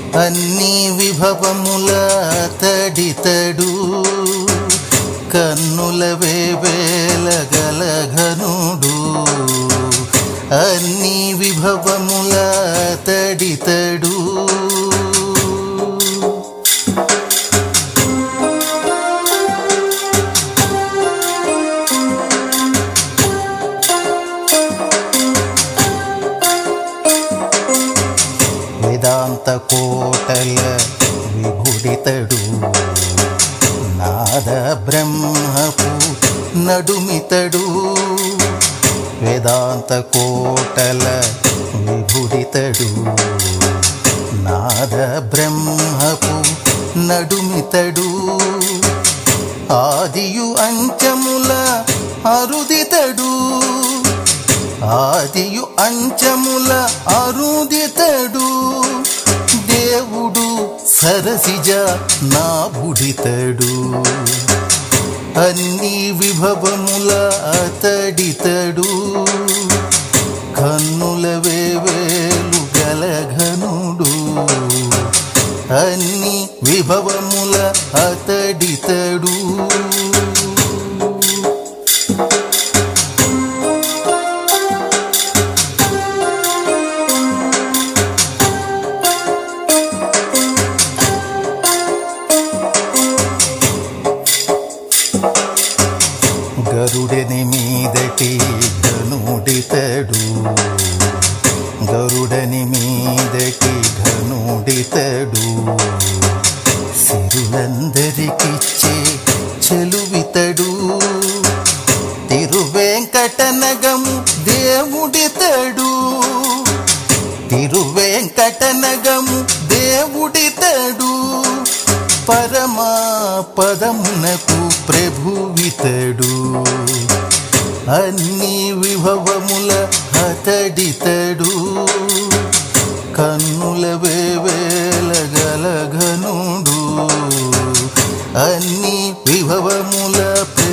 అన్ని విభవముల తడితడు కన్నుల వేవేల గలఘనుడు అన్ని విభవముల తడితడు వేదాంత కోటల విభుడితడు నాద బ్రహ్మపు నడుమితడు వేదాంత కోటల విభుడితడు నాద బ్రహ్మపు నడుమితడు ఆదియు అంచముల అరుదితడు ఆదియు అంచముల అరుదితడు దేవుడు సరసిజ నా బుడితడు అన్ని విభవముల అతడితడు కన్నుల వేవేలు గలఘనుడు అన్ని విభవముల అతడితడు గరుడని మీదటి ఘనుడితడు గరుడని మీదటి ఘనుడితడు సిరులందరికిచ్చే చెలువితడు తిరువెంకటనగము దేవుడితడు తిరువెంకటనగము దేవుడితడు పరమా పదమునకు ప్రభువితడు అన్ని విభవముల అతడితడు కన్నుల వేవేల గలఘనుడు అన్ని విభవముల ప్ర